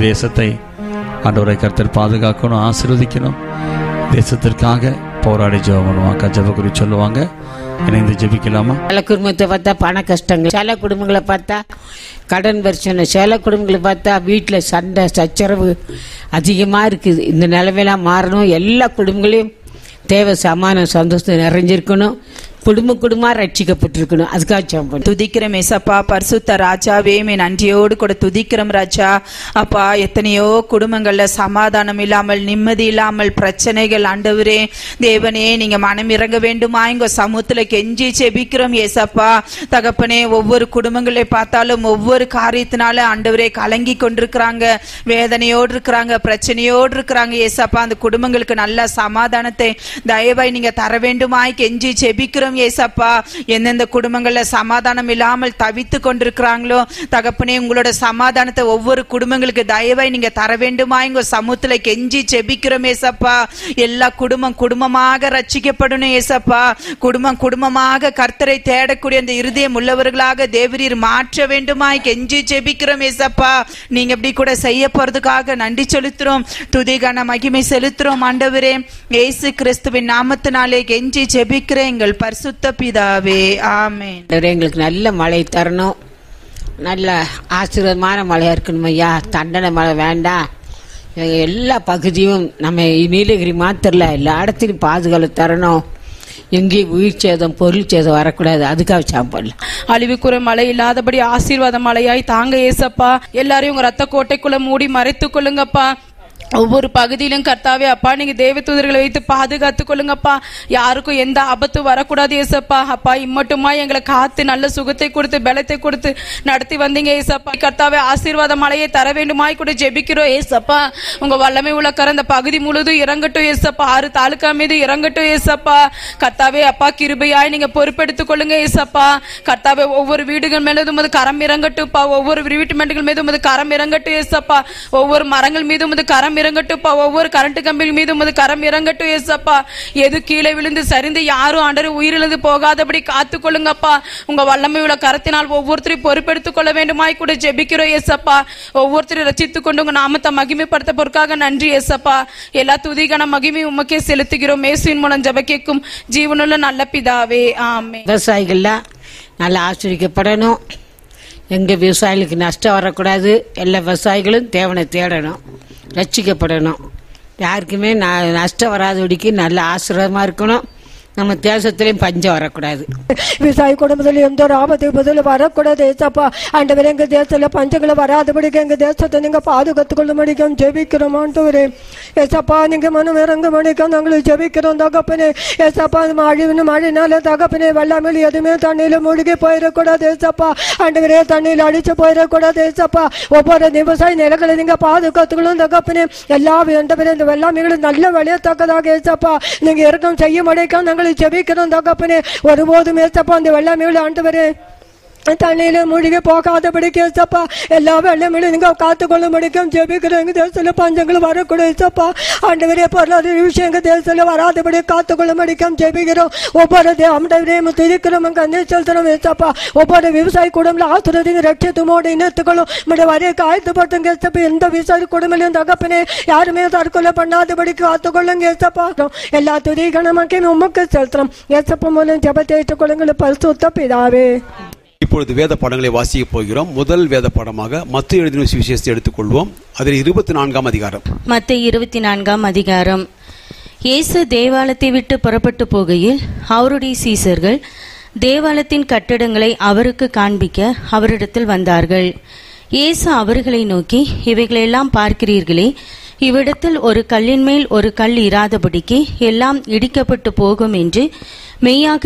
தேசத்தை ஆண்டவரை கர்த்தர் பாதுகாக்கணும் ஆசீர்வதிக்கணும் தேசத்திற்காக போராடி ஜெபம் பண்ணுவாங்க ஜெப குறி சொல்லுவாங்க இணைந்து ஜெபிக்கலாமா சில குடும்பத்தை பார்த்தா பண கஷ்டங்கள் சில குடும்பங்களை பார்த்தா கடன் பிரச்சனை சில குடும்பங்களை பார்த்தா வீட்டில் சண்டை சச்சரவு அதிகமாக இருக்குது இந்த நிலைமையெல்லாம் மாறணும் எல்லா குடும்பங்களையும் தேவை சமானம் சந்தோஷம் நிறைஞ்சிருக்கணும் குடும்ப குடும்பமாக ரட்சிக்கப்பட்டிருக்கணும் அதுக்காக ஜெபம் பண்ணு. துதிக்கிறோம் ஏசப்பா பரிசுத்த ராஜாவே மே நன்றியோடு கூட துதிக்கிறோம் ராஜா அப்பா எத்தனையோ குடும்பங்கள்ல சமாதானம் இல்லாமல் நிம்மதி இல்லாமல் பிரச்சனைகள் ஆண்டவரே தேவனே நீங்க மனம் இறங்க வேண்டுமா எங்க சமூகத்துல கெஞ்சி செபிக்கிறோம் ஏசப்பா தகப்பனே ஒவ்வொரு குடும்பங்களை பார்த்தாலும் ஒவ்வொரு காரியத்தினால ஆண்டவரே கலங்கி கொண்டிருக்கிறாங்க வேதனையோடு இருக்கிறாங்க பிரச்சனையோடு இருக்கிறாங்க ஏசப்பா அந்த குடும்பங்களுக்கு நல்ல சமாதானத்தை தயவாய் நீங்க தர வேண்டுமாய் கெஞ்சி செபிக்கிறோம் ஏசப்பா எந்தெந்த குடும்பங்கள்ல சமாதானம் இல்லாமல் தவித்து கொண்டிருக்கிறாங்களோ தகப்பனே உங்களோட சமாதானத்தை ஒவ்வொரு குடும்பங்களுக்கு தயவாய் நீங்க தர வேண்டுமா எங்க சமூகத்துல கெஞ்சி செபிக்கிறோம் ஏசப்பா எல்லா குடும்பம் குடும்பமாக ரட்சிக்கப்படணும் ஏசப்பா குடும்பம் குடும்பமாக கர்த்தரை தேடக்கூடிய அந்த இருதயம் உள்ளவர்களாக தேவரீர் மாற்ற வேண்டுமாய் கெஞ்சி செபிக்கிறோம் ஏசப்பா நீங்க இப்படி கூட செய்ய போறதுக்காக நன்றி செலுத்துறோம் துதிகான மகிமை செலுத்துறோம் ஆண்டவரே இயேசு கிறிஸ்துவின் நாமத்தினாலே கெஞ்சி ஜெபிக்கிற எங்கள் பரிசுத்த பிதாவே ஆமென் ஆண்டவரே, எங்களுக்கு நல்ல மழை தரணும் நல்ல ஆசீர்வாதமான மழையா இருக்கணும் ஐயா தண்டனை மழை வேண்டாம் எங்க எல்லா பகுதியும் நம்ம நீலகிரி மாத்திரல எல்லா இடத்துலையும் பாதுகாப்பு தரணும் எங்கேயும் உயிர் சேதம் பொருள் சேதம் வரக்கூடாது அதுக்காக சாப்பிடலாம் அழிவுக்குற மழை இல்லாதபடி ஆசீர்வாத மழையாய் தாங்க ஏசப்பா எல்லாரையும் உங்க ரத்த கோட்டைக்குள்ள மூடி மறைத்துக் கொள்ளுங்கப்பா ஒவ்வொரு பகுதியிலும் கர்த்தாவே அப்பா நீங்க தேவ தூதர்களை வைத்து பாதுகாத்து கொள்ளுங்கப்பா யாருக்கும் எந்த ஆபத்து வரக்கூடாது ஏசப்பா அப்பா இம்மட்டுமா எங்களை காத்து நல்ல சுகத்தை கொடுத்து பலத்தை கொடுத்து நடத்தி வந்தீங்க ஏசப்பா கர்த்தாவே ஆசீர்வாத மழையை தர வேண்டுமாய் கூட ஜெபிக்கிறோம் ஏசப்பா உங்க வல்லமை உள்ள கர அந்த பகுதி முழுதும் இறங்கட்டும் ஏசப்பா ஆறு தாலுக்கா மீது இறங்கட்டும் ஏசப்பா கர்த்தாவே அப்பா கிருபையாய் நீங்க பொறுப்பெடுத்துக் கொள்ளுங்க ஏசப்பா கர்த்தாவே ஒவ்வொரு வீடுகள் மேலும் உமது கரம் இறங்கட்டும்ப்பா ஒவ்வொரு வீட்டு மேட்டுகள் மீது உமது கரம் இறங்கட்டும் ஏசப்பா ஒவ்வொரு மரங்கள் மீது உமது கரம் இறங்கட்டும்ப்பா ஒவ்வொரு கரண்ட் கம்பிகள் மீது உமது கரம் இறங்கட்டும் ஏசப்பா எது கீழே விழுந்து சரிந்து யாரும் ஆண்டரை உயிரிழந்து போகாதபடி காத்து கொள்ளுங்கப்பா உங்க வல்லமை உள்ள கரத்தினால் ஒவ்வொருத்தரையும் பொறுப்பெடுத்துக் கொள்ள வேண்டுமாய் கூட ஜெபிக்கிறோம் ஏசப்பா ஒவ்வொருத்தரையும் ரசித்துக் கொண்டு உங்க நாமத்தை மகிமைப்படுத்த பொருட்காக நன்றி ஏசப்பா எல்லா துதிகன மகிமை உமக்கே செலுத்துகிறோம் மேசுவின் மூலம் ஜெபக்கேக்கும் ஜீவனுள்ள நல்ல பிதாவே ஆமே விவசாயிகள்லாம் நல்லா ஆசிரியக்கப்படணும் எங்க விவசாயிகளுக்கு நஷ்டம் வரக்கூடாது எல்லா விவசாயிகளும் தேவனை தேடணும் ரட்சிக்கப்படணும் யாருக்குமே ந- நஷ்டம் வராதபடிக்கு நல்ல ஆசீர்வாதமாக இருக்கணும் நம்ம தேசத்துலேயும் பஞ்சம் வரக்கூடாது விவசாய குடும்பத்தில் எந்த ஒரு ஆபத்து பதில் வரக்கூடாது ஏசப்பா ஆண்டவரே எங்க தேசத்துல பஞ்சங்களை வராதபடிக்கு எங்க தேசத்தை நீங்க பாதுகாத்துக் கொள்ள முடியும் ஜெபிக்கிறோம் ஆண்டவரே ஏசப்பா நீங்க மனம் இறங்க முடிக்கும் நாங்கள் ஜெபிக்கிறோம் தகப்பனே ஏசப்பா அந்த மழை மழைனால தகப்பனே வெள்ளாமல் எதுவுமே தண்ணியில மூழ்கி போயிடக்கூடாது ஏசப்பா ஆண்டவரே தண்ணியில் அடிச்சு போயிடக்கூடாது ஏசப்பா ஒவ்வொரு விவசாய நிலங்களை நீங்க பாதுகாத்துக்கணும் தகப்பனே எல்லா ஆண்டவரே இந்த வெள்ளாமைகளும் நல்ல விளையத்தக்கதாக ஏசப்பா நீங்க இறக்கம் செய்ய முடியும் நாங்கள் ஜெபிக்கிறோம் தகப்பனே ஒருபோதும் ஏசப்பா அந்த வெள்ளாமைகளை ஆண்டவரே தண்ணியில மூழ்கி போகாதபடி கேசப்பா எல்லா வெள்ளமிலும் நீங்க காத்துக்கொள்ள முடிக்கும் ஜெபிக்கிறோம் எங்க தேசத்துல பஞ்சங்கள் வரக்கூடாது ஏசப்பா ஆண்டவரே பொருளாதார விஷயம் எங்க தேசத்துல வராதபடி காத்துக்கொள்ள முடிக்கும் ஜெபிக்கிறோம் ஒவ்வொரு ஆண்டவரையும் துதிக்கிறோம் அங்க அன்னே செலுத்துறோம் ஏசப்பா ஒவ்வொரு விவசாய குடும்பம் ஆசுரதிங்க ரட்சத்துமோடு இணைத்துக்கொள்ளும் நம்முடைய வரைய காய்த்துப்பட்டும் கேசப்பா எந்த விவசாய குடும்பத்திலும் தகப்பனே யாருமே தற்கொலை பண்ணாதபடி காத்துக்கொள்ளுங்க ஏசப்பா எல்லா துதி கணமாக்கையும் உமக்கு செலுத்துறோம் ஏசப்பா மூலம் ஜபத்தை ஏற்றுக்கொள்ளுங்கள் பரிசுத்த பிதாவே இப்பொழுது வேத பாடங்களை வாசிக்கப் போகிறோம் முதல் வேத பாடமாக மத்திய எழுதின சுவிசேஷத்தை எடுத்துக்கொள்வோம் அதில் இருபத்தி நான்காம் அதிகாரம் மத்திய இருபத்தி நான்காம் அதிகாரம் இயேசு தேவாலயத்தை விட்டு புறப்பட்டு போகையில் அவருடைய சீசர்கள் தேவாலயத்தின் கட்டடங்களை அவருக்கு காண்பிக்க அவரிடத்தில் வந்தார்கள் இயேசு அவர்களை நோக்கி இவைகளெல்லாம் பார்க்கிறீர்களே இவ்விடத்தில் ஒரு கல்லின் மேல் ஒரு கல் இராதபடிக்கு எல்லாம் இடிக்கப்பட்டு போகும் என்று மெய்யாக